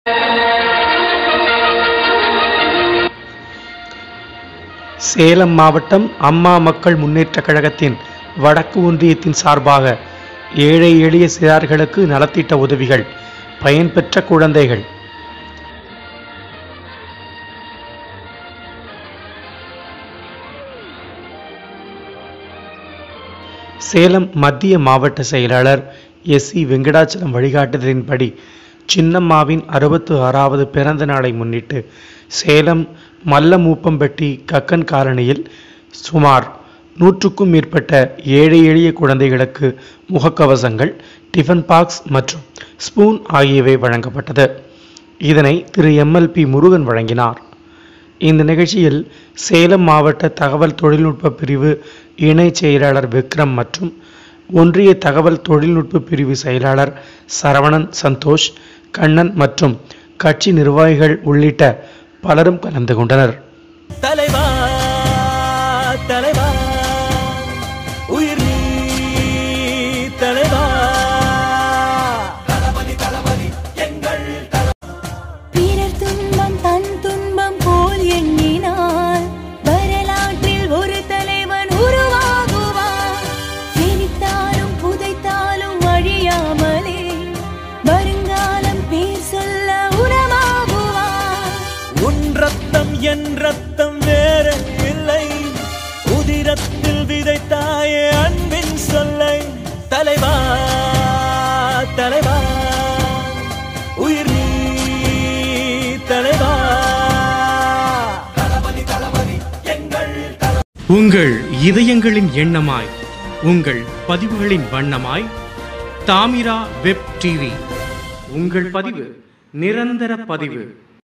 சேலம் மாவட்டம் அம்மா மக்கள் முன்னேற்றக் கழகத்தின் வடக்கு ஒன்றியத்தின் சார்பாக ஏழை எளிய சிறார்களுக்கு நலத்திட்ட உதவிகள் பயன்பெற்ற குழந்தைகள் சேலம் மத்திய மாவட்ட செயலாளர் எஸ் சி வெங்கடாச்சலம் வழிகாட்டுதலின்படி சின்னம்மாவின் அறுபத்து ஆறாவது பிறந்த நாளை முன்னிட்டு சேலம் மல்லமூப்பம்பட்டி கக்கன் காலனியில் சுமார் நூற்றுக்கும் மேற்பட்ட ஏழை எளிய குழந்தைகளுக்கு முகக்கவசங்கள் டிஃபன் பாக்ஸ் மற்றும் ஸ்பூன் ஆகியவை வழங்கப்பட்டது இதனை திரு எம்எல்பி முருகன் வழங்கினார் இந்த நிகழ்ச்சியில் சேலம் மாவட்ட தகவல் தொழில்நுட்ப பிரிவு இணைச் செயலாளர் விக்ரம் மற்றும் ஒன்றிய தகவல் தொழில்நுட்ப பிரிவு செயலாளர் சரவணன் சந்தோஷ் கண்ணன் மற்றும் கட்சி நிர்வாகிகள் உள்ளிட்ட பலரும் கலந்து கொண்டனர் தலைவா தலைவா உயிர் நீ தலைவா தளபதி தளபதி எங்கள் பிறர் துன்பம் தன் துன்பம் போல் எண்ணினார் வரலாற்றில் ஒரு தலைவன் உருவாகுவார் நினைத்தாலும் புதைத்தாலும் அழியாமலே வருங்காலம் பேர் சொல்ல உரமாகுவார் உன் ரத்தம் என் ரத்தம் வேற இல்லை உதிரத்தில் விதைத்தாயே அன்பின் சொல்லை தலைவா தலைவா உயிர் நீ தலைவா தளபதி தளபதி எங்கள் உங்கள் இதயங்களின் எண்ணமாய் உங்கள் பதிவுகளின் வண்ணமாய் தாமிரா வெப் டிவி உங்கள் பதிவு நிரந்தர பதிவு